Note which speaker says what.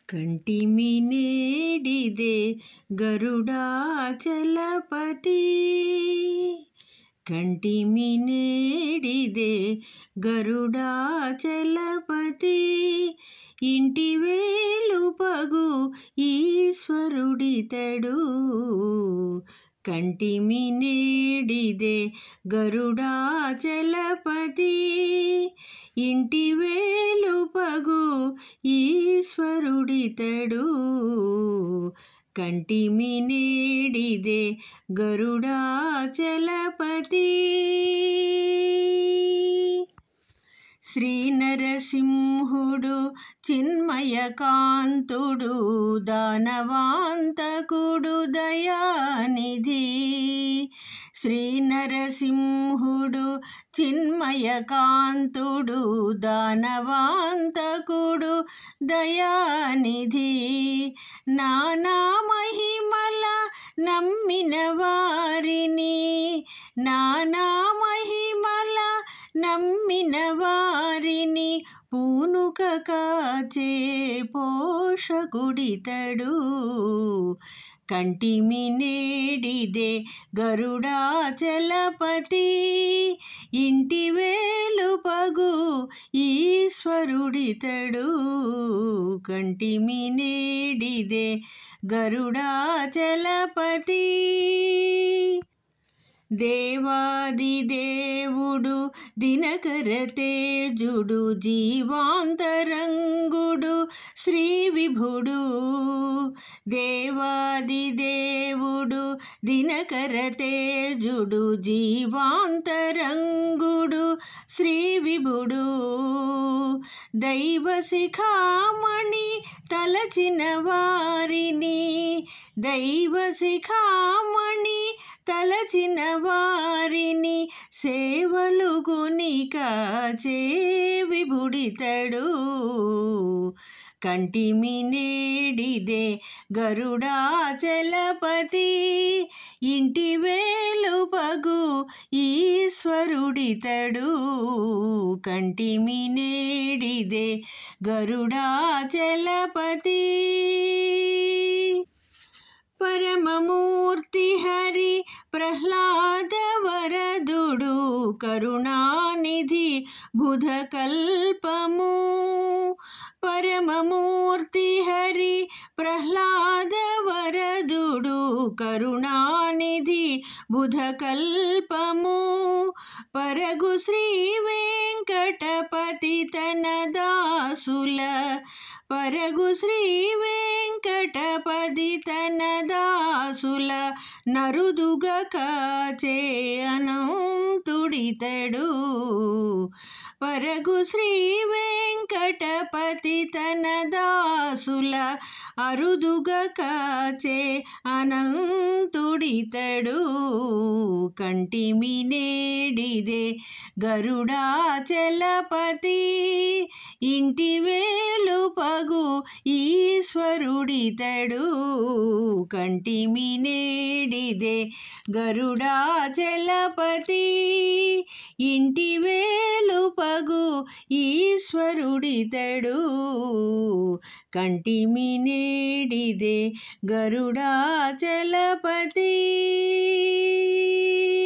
Speaker 1: ಕಂಟಿಮಿ ನೇಡಿದೆ ಗರುಡಾಚಲಪತಿ ಕಂಟಿಮಿ ನೇಡಿದೆ గరుడాచలపతి ఇంటి వేలుపగు ఈశ్వరుడితడు కంటిమి నేడిదే గరుడాచలపతి ఇంటి వేలుపగు ఈశ్వరుడితడు కంటిమి నేడిదే గరుడాచలపతి శ్రీ నరసింహుడు చిన్మయకాంతుడు దానవాంతకుడు దయానిధి శ్రీ నరసింహుడు చిన్మయకాంతుడు దానవాంతకుడు దయానిధి నానా మహిమల నమ్మిన వారిని నానా మహిమల నమ్మిన వారిని పూనుక కాచే పోషకుడితడు కంటిమి నేడిదే గరుడాచలపతి ఇంటి వేలుపగు ఈశ్వరుడితడు కంటిమి నేడిదే గరుడాచలపతి దేవాది దేవుడు దినకర తేజుడు జీవాంతరంగుడు శ్రీ విభుడు దేవాది దేవుడు దినకర తేజుడు జీవాంతరంగుడు శ్రీ విభుడు దైవ శిఖామణి తలచిన వారిని దైవ శిఖామణి తలచిన వారిని సేవలు గునికాచే విభుడితడు కంటిమి నేడిదే గరుడాచలపతి ఇంటి వేలుపగు ఈశ్వరుడితడు కంటిమి నేడిదే గరుడాచలపతి పరమమూర్తి హరి ప్రహ్లాద వరదుడు కరుణానిధి బుధకల్పము పరమమూర్తి హరి ప్రహ్లాద వరదుడు కరుణానిధి బుధకల్పము పరగు శ్రీ వెంకటపతి తన దాసుల పరగు శ్రీ వెంకటపతి తన దాసుల నరుదుగ కాచే అనంతుడితడు పరగు శ్రీ వెంకటపతి తన దాసుల అరుదుగ కాచే అనంతుడితడు కంటిమి నేడిదే గరుడాచలపతి ఇంటి వేలుపగు ఈశ్వరుడితడు కంటిమి నేడిదే గరుడాచలపతి ఇంటి వేలుపగు ఈశ్వరుడితడు కంటిమి నేడిదే గరుడాచలపతి